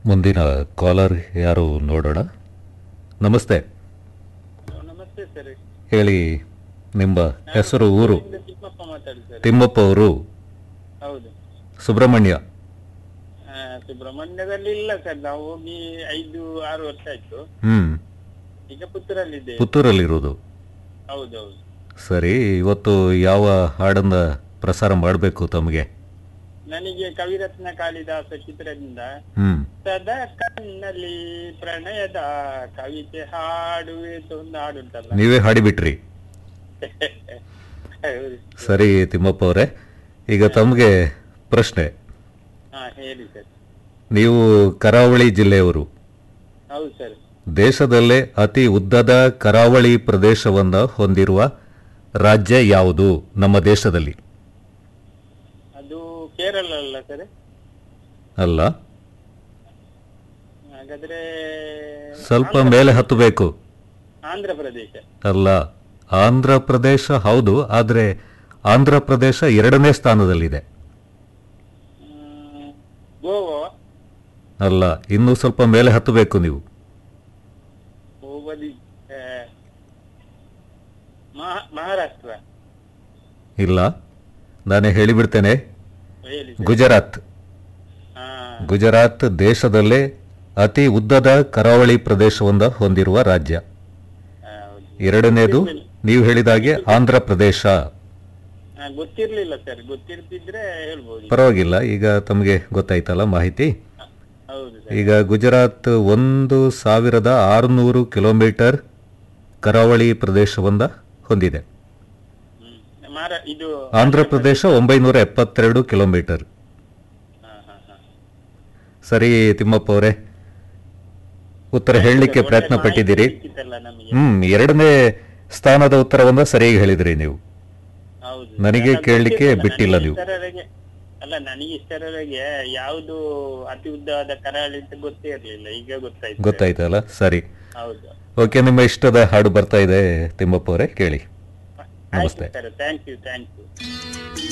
ಮುಂದಿನ ಕಾಲರ್ ಯಾರು ನೋಡೋಣ ನಮಸ್ತೆ ನಮಸ್ತೆ ಸರ್ ಹೇಳಿ ನಿಮ್ಮ ಹೆಸರು ಊರು ಇಲ್ಲಿಂದ ತಿಮ್ಮಪ್ಪ ಮಾತಾಡಿ ಸರ್ ತಿಮ್ಮಪ್ಪ ಅವರು ಹೌದು ಸುಬ್ರಹ್ಮಣ್ಯ ಆ, ಸುಬ್ರಹ್ಮಣ್ಯದಲ್ಲಿ ಇಲ್ಲ ಸರ್ ನಾವು ಹೋಗಿ ಐದು ಆರು ವರ್ಷ ಆಯ್ತು ಹ್ಮ್ ಈಗ ಪುತ್ತೂರಲ್ಲಿದ್ದೇವೆ ಪುತ್ತೂರಲ್ಲಿರೋದು ಹೌದೌದು ಸರಿ ಇವತ್ತು ಯಾವ ಹಾಡನ್ನ ಪ್ರಸಾರ ಮಾಡಬೇಕು ತಮಗೆ ನನಗೆ ಕವಿರತ್ನ ಕಾಳಿದಾಸ ಚಿತ್ರದಿಂದ ಹ್ಮ್ ಸದಾ ಕಣ್ಣಲ್ಲಿ ಪ್ರಣಯದ ಕವಿತೆ ಹಾಡುವೆ ಅಂತ ಒಂದು ಹಾಡು ಉಂಟಲ್ಲ ನೀವೇ ಹಾಡಿಬಿಟ್ರಿ ಹೌದು. ಸರಿ ತಿಮ್ಮಪ್ಪ ಅವರೇ ಈಗ ತಮಗೆ ಪ್ರಶ್ನೆ ಹಾ ಹೇಳಿ ಸರ್ ನೀವು ಕರಾವಳಿ ಜಿಲ್ಲೆಯವರು ಹೌದು ಸರ್ ದೇಶದಲ್ಲೇ ಅತಿ ಉದ್ದದ ಕರಾವಳಿ ಪ್ರದೇಶವನ್ನ ಹೊಂದಿರುವ ರಾಜ್ಯ ಯಾವುದು ನಮ್ಮ ದೇಶದಲ್ಲಿ ಅದು ಕೇರಳ ಅಲ್ಲ ಸರ್ ಅಲ್ಲ ಹಾಗಾದ್ರೆ ಸ್ವಲ್ಪ ಮೇಲೆ ಹತ್ತಬೇಕು ಆಂಧ್ರ ಪ್ರದೇಶ ಅಲ್ಲ ಆಂಧ್ರ ಪ್ರದೇಶ ಹೌದು ಆದರೆ ಆಂಧ್ರ ಪ್ರದೇಶ ಎರಡನೇ ಸ್ಥಾನದಲ್ಲಿದೆ ಹ್ಮ್, ಗೋವಾ ಅಲ್ಲ ಇನ್ನೂ ಸ್ವಲ್ಪ ಮೇಲೆ ಹತ್ತಬೇಕು ನೀವು ಗೋವಾದಿ ಆ, ಮಹಾ- ಮಹಾರಾಷ್ಟ್ರ ಇಲ್ಲ ನಾನೇ ಹೇಳಿಬಿಡ್ತೇನೆ ಹೇಳಿ ಸರ್. ಗುಜರಾತ್ ಹಾ, ಗುಜರಾತ್ ದೇಶದಲ್ಲೇ ಅತಿ ಉದ್ದದ ಕರಾವಳಿ ಪ್ರದೇಶವನ್ನ ಹೊಂದಿರುವ ರಾಜ್ಯ ಹಾ, ಹೌದು. ಎರಡನೇದು ನೀವು ಹೇಳಿದಾಗೆ ಆಂಧ್ರ ಪ್ರದೇಶ ಹಾ, ಗೊತ್ತಿರ್ಲಿಲ್ಲ ಸರ್ ಗೊತ್ತಿರ್ತಿದ್ರೆ ಹೇಳ್ಬೋದು ಪರವಾಗಿಲ್ಲ ಈಗ ತಮಗೆ ಗೊತ್ತಾಯ್ತಲ್ಲ ಮಾಹಿತಿ ಹಾ, ಹೌದು ಸರ್ ಈಗ ಗುಜರಾತ್ ಒಂದು ಸಾವಿರದ ಆರುನೂರು ಕಿಲೋಮೀಟರ್ ಕರಾವಳಿ ಪ್ರದೇಶವನ್ನ ಹೊಂದಿದೆ ಹ್ಮ್. ಮಹಾರಾ ಇದು ಆಂಧ್ರ ಪ್ರದೇಶ ಒಂಬೈನೂರ ಎಪ್ಪತ್ತೆರಡು ಕಿಲೋಮೀಟರ್ ಹಾ, ಹಾ, ಹಾ. ಸರಿ ತಿಮ್ಮಪ್ಪ ಅವರೇ ಉತ್ತರ ಹೇಳಲಿಕ್ಕೆ ಒಳ್ಳೆ ಪ್ರಯತ್ನ ಮಾಹಿತಿ ಪಟ್ಟಿದ್ದೀರಿ ಸಿಕ್ಕಿತಲ್ಲ ನಮಗೆ ಹ್ಮ್ ಎರಡನೇ ಸ್ಥಾನದ ಉತ್ತರವನ್ನ ಸರಿಯಾಗಿ ಹೇಳಿದ್ರಿ ನೀವು ಹೌದು ನನಗೆ ನನಗೆ ಕೇಳಲಿಕ್ಕೆ ಗೊತ್ತಿರ್ಲಿಲ್ಲ. ಬಿಟ್ಟಿಲ್ಲ ನನಗೆ ನೀವು. ಇಷ್ಟರವರೆಗೆ ಅಲ್ಲ ನನಗೆ ಇಷ್ಟರವರೆಗೆ ಯಾವುದು ಅತಿ ಉದ್ದವಾದ ಕರಾವಳಿ ಅಂತ ಗೊತ್ತೇ ಇರ್ಲಿಲ್ಲ ಈಗ ಗೊತ್ತಾಯ್ತು ಗೊತ್ತಾಯ್ತಲ್ಲ ಸರಿ ಹೌದು ಓಕೆ ನಿಮ್ಮ ಇಷ್ಟದ ಹಾಡು ಬರ್ತಾ ಇದೆ ತಿಮ್ಮಪ್ಪ ಅವರೇ ಕೇಳಿ ನಮಸ್ತೆ. ಆಯ್ತು sir thank you thank you